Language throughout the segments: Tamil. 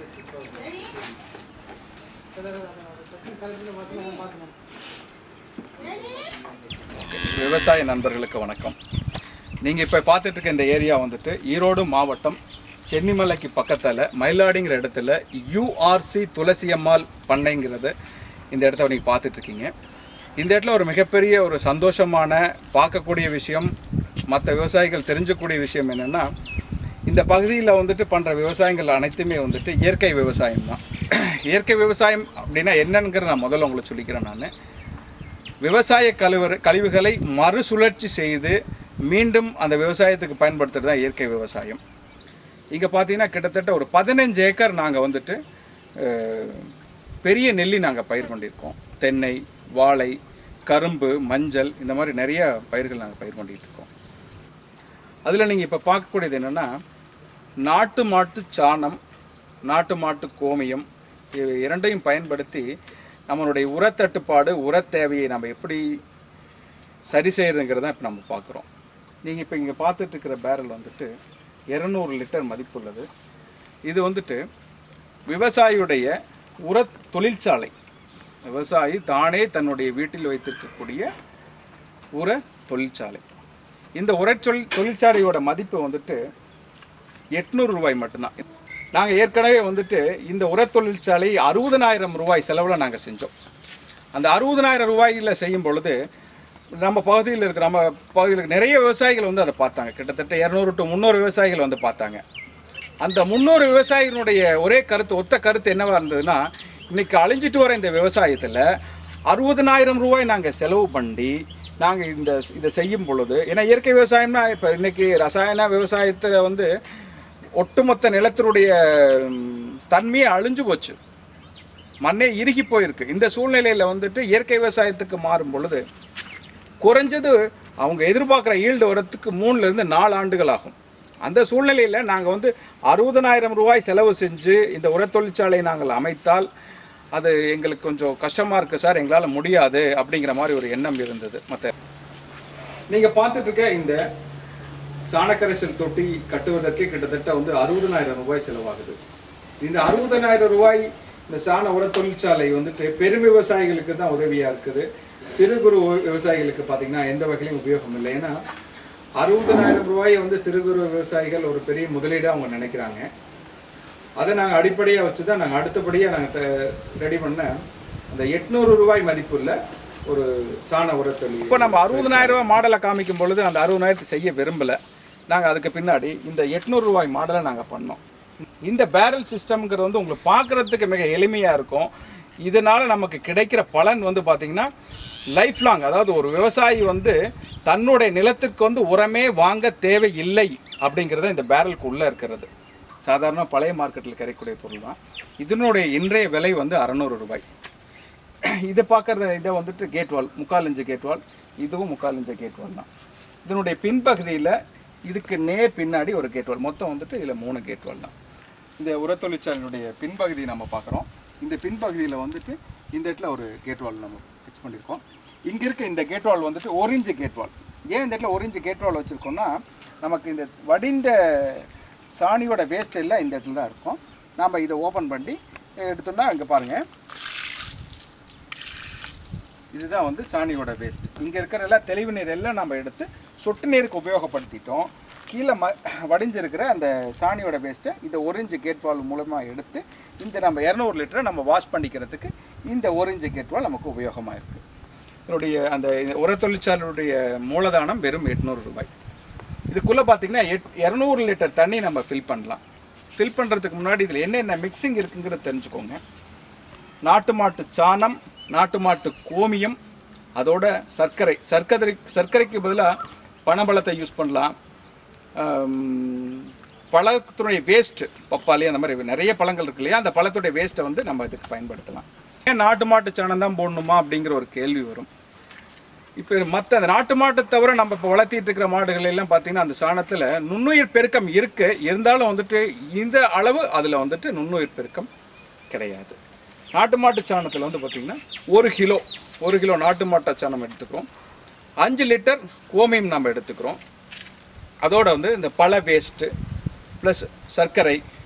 விவசாய நண்பர்களுக்கு வணக்கம் நீங்கள் இப்போ பார்த்துட்டு இருக்க இந்த ஏரியா வந்துட்டு ஈரோடு மாவட்டம் சென்னிமலைக்கு பக்கத்தில் மயிலாடிங்கிற இடத்துல யூஆர்சி துளசியம்மாள் பண்ணைங்கிறது இந்த இடத்த நீங்கள் பார்த்துட்டு இருக்கீங்க இந்த இடத்துல ஒரு மிகப்பெரிய ஒரு சந்தோஷமான பார்க்கக்கூடிய விஷயம் மற்ற விவசாயிகள் தெரிஞ்சக்கூடிய விஷயம் என்னென்னா இந்த பகுதியில் வந்துட்டு பண்ணுற விவசாயங்கள் அனைத்துமே வந்துட்டு இயற்கை விவசாயம் தான் இயற்கை விவசாயம் அப்படின்னா என்னங்கிறத நான் முதல்ல உங்களுக்கு சொல்லிக்கிறேன் நான் விவசாய கழிவு கழிவுகளை மறுசுழற்சி செய்து மீண்டும் அந்த விவசாயத்துக்கு பயன்படுத்துறது தான் இயற்கை விவசாயம் இங்கே பார்த்தீங்கன்னா கிட்டத்தட்ட ஒரு பதினஞ்சு ஏக்கர் நாங்கள் வந்துட்டு அஹ், பெரிய நெல்லி நாங்கள் பயிர் பண்ணியிருக்கோம் தென்னை வாழை கரும்பு மஞ்சள் இந்த மாதிரி நிறைய பயிர்கள் நாங்கள் பயிர் பண்ணிட்டு இருக்கோம் அதில் நீங்கள் இப்போ பார்க்கக்கூடியது என்னென்னா நாட்டு மாட்டு சாணம் நாட்டு மாட்டு கோமியம் இவை இரண்டையும் பயன்படுத்தி நம்மளுடைய உரத்தட்டுப்பாடு உரத் தேவையை நம்ம எப்படி சரி செய்யறதுங்கிறத இப்போ நம்ம பார்க்குறோம் நீங்கள் இப்போ இங்கே பார்த்துட்டு இருக்கிற பேரல் வந்துட்டு இரநூறு லிட்டர் மதிப்புள்ளது இது வந்துட்டு விவசாயியுடைய உர தொழிற்சாலை விவசாயி தானே தன்னுடைய வீட்டில் வைத்திருக்கக்கூடிய உர தொழிற்சாலை இந்த உர தொழில் தொழிற்சாலையோட மதிப்பு வந்துட்டு எட்நூறு ரூபாய் மட்டும்தான் நாங்கள் ஏற்கனவே வந்துட்டு இந்த உர தொழிற்சாலை அறுபதனாயிரம் ரூபாய் செலவில் நாங்கள் செஞ்சோம் அந்த அறுபதனாயிரம் ரூபாயில் செய்யும் பொழுது நம்ம பகுதியில் இருக்கிற நம்ம பகுதியில் இருக்க நிறைய விவசாயிகள் வந்து அதை பார்த்தாங்க கிட்டத்தட்ட இரநூறு டு முந்நூறு விவசாயிகள் வந்து பார்த்தாங்க அந்த முந்நூறு விவசாயிகளுடைய ஒரே கருத்து ஒத்த கருத்து என்னவா இருந்ததுன்னா இன்னைக்கு அழிஞ்சிட்டு வர இந்த விவசாயத்தில் அறுபதனாயிரம் ரூபாய் நாங்கள் செலவு பண்ணி நாங்கள் இந்த இதை செய்யும் பொழுது ஏன்னா இயற்கை விவசாயம்னா இப்போ இன்னைக்கு ரசாயன விவசாயத்தில் வந்து ஒட்டுமொத்த நிலத்தினுடைய ம், தன்மையே அழிஞ்சு போச்சு மண்ணே இறுகி போயிருக்கு இந்த சூழ்நிலையில் வந்துட்டு இயற்கை விவசாயத்துக்கு மாறும் பொழுது குறைஞ்சது அவங்க எதிர்பார்க்குற ஈல்டு வரத்துக்கு மூணுலேருந்து நாலு ஆண்டுகள் ஆகும் அந்த சூழ்நிலையில் நாங்கள் வந்து அறுபதனாயிரம் ரூபாய் செலவு செஞ்சு இந்த உர தொழிற்சாலையை நாங்கள் அமைத்தால் அது எங்களுக்கு கொஞ்சம் கஷ்டமாக இருக்குது சார் எங்களால் முடியாது அப்படிங்கிற மாதிரி ஒரு எண்ணம் இருந்தது மற்ற நீங்கள் பார்த்துட்டு இருக்க இந்த சாணக்கரைசல் தொட்டி கட்டுவதற்கே கிட்டத்தட்ட வந்து அறுபதனாயிரம் ரூபாய் செலவாகுது இந்த அறுபதனாயிரம் ரூபாய் இந்த சாண உர தொழிற்சாலை வந்துட்டு பெரும் விவசாயிகளுக்கு தான் உதவியா இருக்குது சிறு குறு விவசாயிகளுக்கு பார்த்தீங்கன்னா எந்த வகையிலும் உபயோகம் இல்லை ஏன்னா அறுபதனாயிரம் ரூபாயை வந்து சிறு குறு விவசாயிகள் ஒரு பெரிய முதலீடாக அவங்க நினைக்கிறாங்க அதை நாங்கள் அடிப்படையாக வச்சு தான் நாங்கள் அடுத்தபடியாக நாங்கள் ரெடி பண்ண அந்த எட்நூறு ரூபாய் மதிப்புள்ள ஒரு சாண உரத்தொழில் இப்போ நம்ம அறுபதனாயிரம் ரூபாய் மாடலை காமிக்கும் பொழுது அந்த அறுபதாயிரத்தை செய்ய விரும்பலை நாங்கள் அதுக்கு பின்னாடி இந்த எட்நூறு ரூபாய் மாடலை நாங்கள் பண்ணோம் இந்த பேரல் சிஸ்டம்ங்கிறது வந்து உங்களுக்கு பார்க்குறதுக்கு மிக எளிமையாக இருக்கும் இதனால் நமக்கு கிடைக்கிற பலன் வந்து பார்த்திங்கன்னா லைஃப் லாங் அதாவது ஒரு விவசாயி வந்து தன்னுடைய நிலத்துக்கு வந்து உரமே வாங்க தேவையில்லை அப்படிங்கிறது இந்த பேரலுக்கு உள்ளே இருக்கிறது சாதாரண பழைய மார்க்கெட்டில் கிடைக்கக்கூடிய பொருள் தான் இதனுடைய இன்றைய விலை வந்து அறநூறு ரூபாய் இதை பார்க்குறது இதை வந்துட்டு கேட் வால் முக்கால் இன்ச்சு கேட் வால் இதுவும் முக்கால் இன்ச்சு கேட் வால் தான் இதனுடைய பின்பகுதியில் இதுக்கு நேர் பின்னாடி ஒரு கேட் வால் மொத்தம் வந்துட்டு இதில் மூணு கேட் வால் தான் இந்த உர தொழிற்சாலையினுடைய பின்பகுதி நம்ம பார்க்குறோம் இந்த பின்பகுதியில் வந்துட்டு இந்த இடத்துல ஒரு கேட் வால் நம்ம ஃபிக்ஸ் பண்ணியிருக்கோம் இங்கே இருக்க இந்த கேட் வால் வந்துட்டு ஒரிஞ்சு கேட் வால் ஏன் இந்த இடத்துல ஒரிஞ்சு கேட் வால் வச்சுருக்கோம்னா நமக்கு இந்த வடிந்த சாணியோட வேஸ்ட் எல்லாம் இந்த இடத்துல தான் இருக்கும் நாம் இதை ஓப்பன் பண்ணி எடுத்தோம்னா இங்கே பாருங்கள் இதுதான் வந்து சாணியோட வேஸ்ட் இங்கே இருக்கிற எல்லாம் தெளிவு நீர் எல்லாம் நம்ம எடுத்து சொட்டு நீருக்கு உபயோகப்படுத்திட்டோம் கீழே ம வடிஞ்சிருக்கிற அந்த சாணியோட வேஸ்ட்டை இந்த ஒரிஞ்சு கேட் வால் மூலமாக எடுத்து இந்த நம்ம இரநூறு லிட்டரை நம்ம வாஷ் பண்ணிக்கிறதுக்கு இந்த ஒரிஞ்சு கேட் வால் நமக்கு உபயோகமாக இருக்குது இதனுடைய அந்த உர தொழிற்சாலையுடைய மூலதானம் வெறும் எட்நூறு ரூபாய் இதுக்குள்ளே பார்த்தீங்கன்னா எட் இரநூறு லிட்டர் தண்ணி நம்ம ஃபில் பண்ணலாம் ஃபில் பண்ணுறதுக்கு முன்னாடி இதில் என்னென்ன மிக்சிங் இருக்குங்கிறத தெரிஞ்சுக்கோங்க நாட்டு மாட்டு சாணம் நாட்டு மாட்டு கோமியம் அதோட சர்க்கரை சர்க்கரை சர்க்கரைக்கு பதிலாக பனம்பழத்தை யூஸ் பண்ணலாம் ஆம், பழத்தினுடைய வேஸ்ட்டு பப்பாளி அந்த மாதிரி நிறைய பழங்கள் இருக்கு இல்லையா அந்த பழத்துடைய வேஸ்ட்டை வந்து நம்ம இதுக்கு பயன்படுத்தலாம் ஏன் நாட்டு மாட்டு சாணம் தான் போடணுமா அப்படிங்கிற ஒரு கேள்வி வரும் இப்போ மற்ற அந்த நாட்டு மாட்டை தவிர நம்ம இப்போ வளர்த்திட்டு இருக்கிற மாடுகள் எல்லாம் பார்த்தீங்கன்னா அந்த சாணத்தில் நுண்ணுயிர் பெருக்கம் இருக்கு இருந்தாலும் வந்துட்டு இந்த அளவு அதில் வந்துட்டு நுண்ணுயிர் பெருக்கம் கிடையாது நாட்டு மாட்டு சாணத்தில் வந்து பார்த்திங்கன்னா ஒரு கிலோ ஒரு கிலோ நாட்டு மாட்டு சாணம் எடுத்துக்கிறோம் அஞ்சு லிட்டர் கோமியம் நம்ம எடுத்துக்கிறோம் அதோட வந்து இந்த பழ வேஸ்ட்டு ப்ளஸ் சர்க்கரை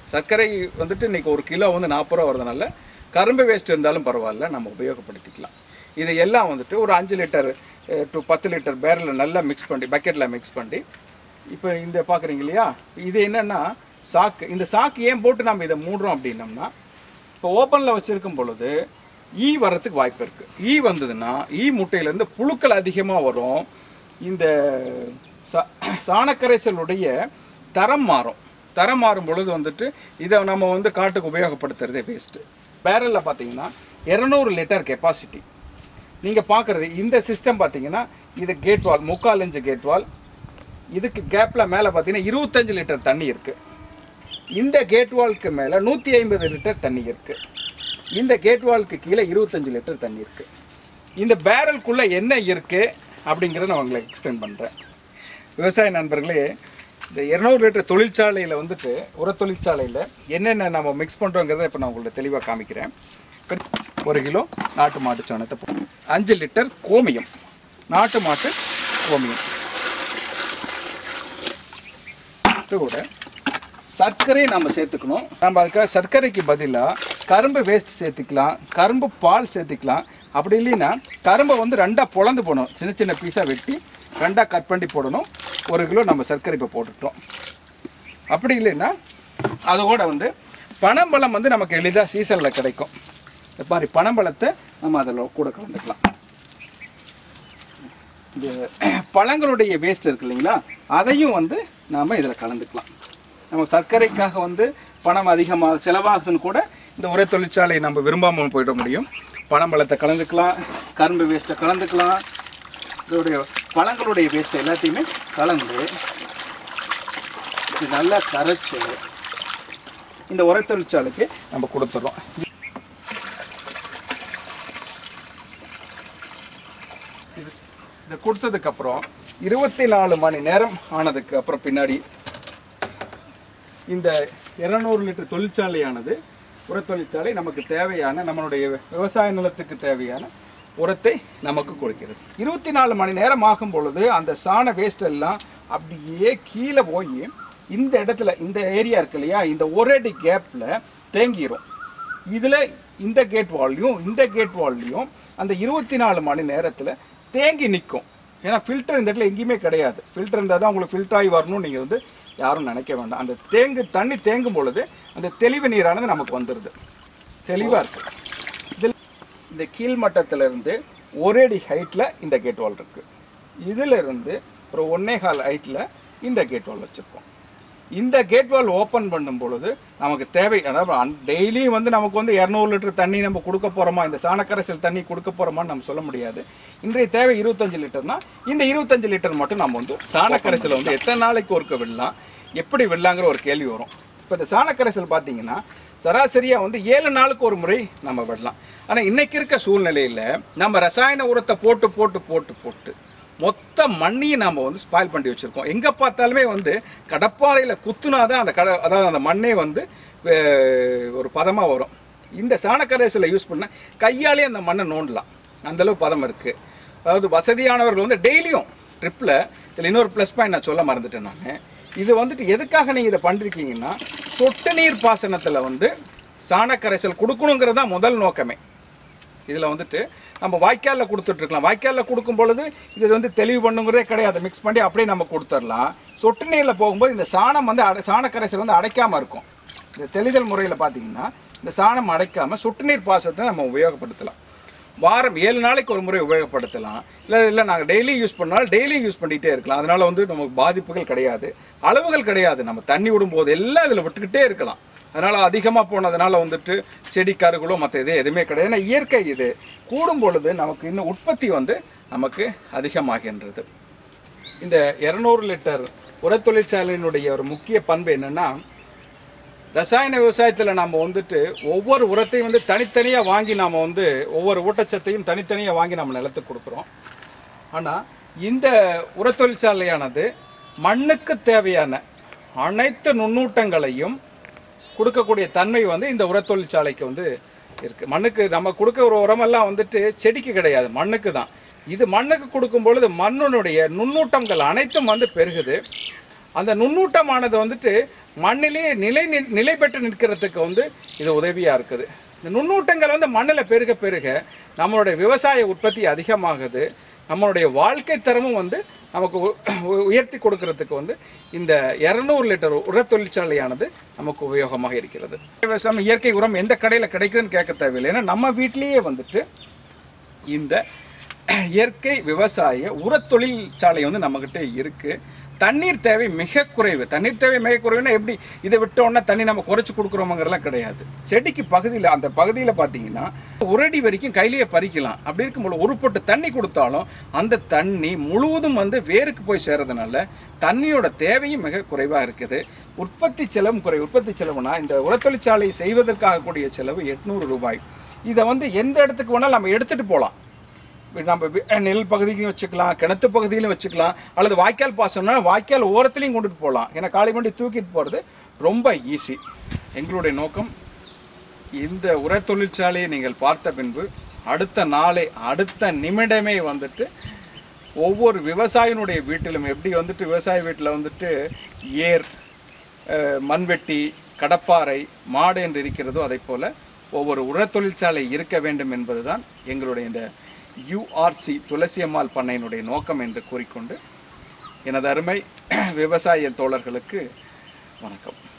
சர்க்கரை வந்துட்டு இன்றைக்கி ஒரு கிலோ வந்து நாற்பது ரூபா வரதுனால கரும்பு வேஸ்ட் இருந்தாலும் பரவாயில்ல நம்ம உபயோகப்படுத்திக்கலாம் இது எல்லாம் வந்துட்டு ஒரு அஞ்சு லிட்டர் டு பத்து லிட்டர் பேரலில் நல்லா மிக்ஸ் பண்ணி பக்கெட்டில் மிக்ஸ் பண்ணி இப்போ இந்த பார்க்குறீங்க இல்லையா இது என்னென்னா சாக்கு இந்த சாக்கு ஏன் போட்டு நம்ம இதை மூடுறோம் அப்படின்னம்னா இப்போ ஓப்பனில் வச்சுருக்கும் பொழுது ஈ வர்றதுக்கு வாய்ப்பு இருக்குது ஈ வந்ததுன்னா ஈ முட்டையிலேருந்து புழுக்கள் அதிகமாக வரும் இந்த சா சாணக்கரைசலுடைய தரம் மாறும் தரம் மாறும் பொழுது வந்துட்டு இதை நம்ம வந்து காட்டுக்கு உபயோகப்படுத்துறதே வேஸ்ட்டு பேரலில் பார்த்தீங்கன்னா இரநூறு லிட்டர் கெப்பாசிட்டி நீங்கள் பார்க்குறது இந்த சிஸ்டம் பார்த்தீங்கன்னா இது கேட் வால் முக்கால் இன்ச்சு கேட் வால் இதுக்கு கேப்பில் மேலே பார்த்தீங்கன்னா இருபத்தஞ்சு லிட்டர் தண்ணி இருக்குது இந்த கேட் வால்க்கு மேலே நூற்றி ஐம்பது லிட்டர் தண்ணி இருக்குது இந்த கேட் வால்க்கு கீழே இருபத்தஞ்சு லிட்டர் தண்ணி இருக்குது இந்த பேரலுக்குள்ளே என்ன இருக்குது அப்படிங்கிறத நான் உங்களுக்கு எக்ஸ்பிளைன் பண்ணுறேன் விவசாய நண்பர்களே இந்த இரநூறு லிட்டர் தொழிற்சாலையில் வந்துட்டு உர தொழிற்சாலையில் என்னென்ன நம்ம மிக்ஸ் பண்ணுறோங்கிறத இப்போ நான் உங்களுக்கு தெளிவாக காமிக்கிறேன் இப்ப ஒரு கிலோ நாட்டு மாட்டு சாணத்தை போ அஞ்சு லிட்டர் கோமியம் நாட்டு மாட்டு கோமியம் இது கூட சர்க்கரை நம்ம சேர்த்துக்கணும் நம்ம அதுக்காக சர்க்கரைக்கு பதிலாக கரும்பு வேஸ்ட் சேர்த்துக்கலாம் கரும்பு பால் சேர்த்துக்கலாம் அப்படி இல்லைன்னா கரும்பை வந்து ரெண்டாக பொழந்து போடணும் சின்ன சின்ன பீஸாக வெட்டி ரெண்டாக கட் பண்ணி போடணும் ஒரு கிலோ நம்ம சர்க்கரை இப்போ போட்டுட்டோம் அப்படி இல்லைன்னா அதோட வந்து பனம்பழம் வந்து நமக்கு எளிதாக சீசனில் கிடைக்கும் இந்த மாதிரி பனம்பழத்தை நம்ம அதில் கூட கலந்துக்கலாம் இந்த பழங்களுடைய வேஸ்ட் இருக்கு இல்லைங்களா அதையும் வந்து நாம் இதில் கலந்துக்கலாம் நம்ம சர்க்கரைக்காக வந்து பணம் அதிகமாக செலவாகுதுன்னு கூட இந்த உரை தொழிற்சாலையை நம்ம விரும்பாமல் போயிட முடியும் பனம்பழத்தை கலந்துக்கலாம் கரும்பு வேஸ்ட்டை கலந்துக்கலாம் இதோடைய பழங்களுடைய வேஸ்ட் எல்லாத்தையுமே கலந்து இது நல்லா கரைச்சு இந்த உரை தொழிற்சாலைக்கு நம்ம கொடுத்துட்றோம் இது இதை கொடுத்ததுக்கப்புறம் இருபத்தி நாலு மணி நேரம் ஆனதுக்கு அப்புறம் பின்னாடி இந்த இருநூறு லிட்டர் தொழிற்சாலையானது உர தொழிற்சாலை நமக்கு தேவையான நம்மளுடைய விவசாய நிலத்துக்கு தேவையான உரத்தை நமக்கு கொடுக்கிறது இருபத்தி நாலு மணி நேரம் ஆகும் பொழுது அந்த சாண வேஸ்ட் எல்லாம் அப்படியே கீழே போய் இந்த இடத்துல இந்த ஏரியா இருக்கு இல்லையா இந்த ஒரு அடி கேப்பில் தேங்கிரும் இதில் இந்த கேட் வால்லையும் இந்த கேட் வால்லையும் அந்த இருபத்தி நாலு மணி நேரத்தில் தேங்கி நிற்கும் ஏன்னா ஃபில்டர் இந்த இடத்துல எங்கேயுமே கிடையாது ஃபில்டர் இருந்தால் தான் உங்களுக்கு ஃபில்டர் ஆகி வரணும்னு நீங்கள் வந்து யாரும் நினைக்க வேண்டாம் அந்த தேங்கு தண்ணி தேங்கும் பொழுது அந்த தெளிவு நீரானது நமக்கு வந்துடுது தெளிவாக இருக்குது இதில் இந்த கீழ்மட்டத்துல இருந்து ஒரு அடி ஹைட்டில் இந்த கேட் வால் இருக்குது இதில் இருந்து ஒரு ஒன்னே கால் ஹைட்டில் இந்த கேட் வால் வச்சுருக்கோம் இந்த கேட் வால் ஓப்பன் பண்ணும் பொழுது நமக்கு தேவை அதாவது டெய்லியும் வந்து நமக்கு வந்து இரநூறு லிட்டர் தண்ணி நம்ம கொடுக்க போகிறோமா இந்த சாணக்கரைசல் தண்ணி கொடுக்க போகிறோமான்னு நம்ம சொல்ல முடியாது இன்றைய தேவை இருபத்தஞ்சு லிட்டர்னா இந்த இருபத்தஞ்சு லிட்டர் மட்டும் நம்ம வந்து சாணக்கரைசலை வந்து எத்தனை நாளைக்கு ஒருக்க விடலாம் எப்படி விடலாங்கிற ஒரு கேள்வி வரும் இப்போ இந்த சாணக்கரைசல் பார்த்தீங்கன்னா சராசரியாக வந்து ஏழு நாளுக்கு ஒரு முறை நம்ம விடலாம் ஆனால் இன்னைக்கு இருக்க சூழ்நிலையில் நம்ம ரசாயன உரத்தை போட்டு போட்டு போட்டு போட்டு மொத்த மண்ணையும் நாம் வந்து ஸ்பாயில் பண்ணி வச்சுருக்கோம் எங்கே பார்த்தாலுமே வந்து கடப்பாறையில் குத்துனாதான் அந்த கட அதாவது அந்த மண்ணே வந்து அஹ், ஒரு பதமாக வரும் இந்த சாணக்கரைசலை யூஸ் பண்ண கையாலே அந்த மண்ணை நோண்டலாம் அந்தளவு பதம் இருக்குது அதாவது வசதியானவர்கள் வந்து டெய்லியும் ட்ரிப்பில் இதில் இன்னொரு ப்ளஸ் பாயிண்ட் நான் சொல்ல மறந்துட்டேன் நான் இது வந்துட்டு எதுக்காக நீங்கள் இதை பண்ணிருக்கீங்கன்னா சொட்டு நீர் பாசனத்தில் வந்து சாணக்கரைசல் கொடுக்கணுங்கிறது தான் முதல் நோக்கமே இதில் வந்துட்டு நம்ம வாய்க்காலில் கொடுத்துட்ருக்கலாம் வாய்க்காலில் கொடுக்கும் பொழுது இது வந்து தெளிவு பண்ணுங்கிறதே கிடையாது மிக்ஸ் பண்ணி அப்படியே நம்ம கொடுத்துடலாம் சொட்டு நீரில் போகும்போது இந்த சாணம் வந்து அடை சாணக்கரைசல் வந்து அடைக்காமல் இருக்கும் இந்த தெளிதல் முறையில் பார்த்தீங்கன்னா இந்த சாணம் அடைக்காமல் சொட்டு நீர் பாசனத்தை நம்ம உபயோகப்படுத்தலாம் வாரம் ஏழு நாளைக்கு ஒரு முறை உபயோகப்படுத்தலாம் இல்லை இல்லை நாங்கள் டெய்லியும் யூஸ் பண்ணாலும் டெய்லியும் யூஸ் பண்ணிகிட்டே இருக்கலாம் அதனால் வந்து நமக்கு பாதிப்புகள் கிடையாது அளவுகள் கிடையாது நம்ம தண்ணி விடும்போது எல்லாம் இதில் விட்டுக்கிட்டே இருக்கலாம் அதனால் அதிகமாக போனதுனால வந்துட்டு செடி கருகளோ மற்ற இது எதுவுமே கிடையாது ஏன்னா இயற்கை இது கூடும் பொழுது நமக்கு இன்னும் உற்பத்தி வந்து நமக்கு அதிகமாகின்றது இந்த இரநூறு லிட்டர் உர தொழிற்சாலையினுடைய ஒரு முக்கிய பண்பு என்னென்னா ரசாயன விவசாயத்தில் நம்ம வந்துட்டு ஒவ்வொரு உரத்தையும் வந்து தனித்தனியாக வாங்கி நாம் வந்து ஒவ்வொரு ஊட்டச்சத்தையும் தனித்தனியாக வாங்கி நம்ம நிலத்துக்கு கொடுக்குறோம் ஆனால் இந்த உர தொழிற்சாலையானது மண்ணுக்கு தேவையான அனைத்து நுண்ணூட்டங்களையும் கொடுக்கக்கூடிய தன்மை வந்து இந்த உர தொழிற்சாலைக்கு வந்து இருக்குது மண்ணுக்கு நம்ம கொடுக்க ஒரு உரமெல்லாம் வந்துட்டு செடிக்கு கிடையாது மண்ணுக்கு தான் இது மண்ணுக்கு கொடுக்கும் பொழுது மண்ணினுடைய நுண்ணூட்டங்கள் அனைத்தும் வந்து பெருகுது அந்த நுண்ணூட்டமானது வந்துட்டு மண்ணிலே நிலை நி- நிலை பெற்று நிற்கிறதுக்கு வந்து இது உதவியாக இருக்குது இந்த நுண்ணூட்டங்கள் வந்து மண்ணில் பெருக பெருக நம்மளுடைய விவசாய உற்பத்தி அதிகமாகுது நம்மளுடைய வாழ்க்கை தரமும் வந்து நமக்கு உ- உ- உயர்த்தி கொடுக்கறதுக்கு வந்து இந்த இரநூறு லிட்டர் உர தொழிற்சாலையானது நமக்கு உபயோகமாக இருக்கிறது விவசாயம் இயற்கை உரம் எந்த கடையில் கிடைக்குதுன்னு கேட்க தேவையில்லை ஏன்னா நம்ம வீட்டிலேயே வந்துட்டு இந்த இயற்கை விவசாய உரத் தொழிற்சாலை வந்து நம்மக்கிட்ட இருக்குது தண்ணீர் தேவை மிக குறைவு தண்ணீர் தேவை மிக குறைவுனா எப்படி இதை விட்டோன்னா தண்ணி நம்ம குறைச்சி கொடுக்குறோமங்கிறலாம் கிடையாது செடிக்கு பகுதியில் அந்த பகுதியில் பார்த்தீங்கன்னா ஒரு அடி வரைக்கும் கையிலேயே பறிக்கலாம் அப்படி இருக்கும்போது ஒரு பொட்டு தண்ணி கொடுத்தாலும் அந்த தண்ணி முழுவதும் வந்து வேருக்கு போய் சேர்றதுனால தண்ணியோட தேவையும் மிக குறைவாக இருக்குது உற்பத்தி செலவும் குறை உற்பத்தி செலவுனா இந்த உரத்தொழிற்சாலை செய்வதற்காக கூடிய செலவு எட்நூறு ரூபாய் இதை வந்து எந்த இடத்துக்கு வேணாலும் நம்ம எடுத்துகிட்டு போகலாம் நம்ம வி- நெல் பகுதிக்கும் வச்சுக்கலாம் கிணத்து பகுதியிலும் வச்சுக்கலாம் அல்லது வாய்க்கால் பாசனம்னா வாய்க்கால் ஓரத்துலையும் கொண்டுட்டு போகலாம் ஏன்னா காளி வண்டி தூக்கிட்டு போகிறது ரொம்ப ஈஸி எங்களுடைய நோக்கம் இந்த உர தொழிற்சாலையை நீங்கள் பார்த்த பின்பு அடுத்த நாளே அடுத்த நிமிடமே வந்துட்டு ஒவ்வொரு விவசாயினுடைய வீட்டிலும் எப்படி வந்துட்டு விவசாய வீட்டில் வந்துட்டு ஏர் அஹ், மண்வெட்டி கடப்பாரை மாடு என்று இருக்கிறதோ அதை போல ஒவ்வொரு உர தொழிற்சாலை இருக்க வேண்டும் என்பதுதான் எங்களுடைய இந்த யூஆர்சி துளசியம்மாள் பண்ணையினுடைய நோக்கம் என்று கூறிக்கொண்டு எனது அருமை விவசாய தோழர்களுக்கு வணக்கம்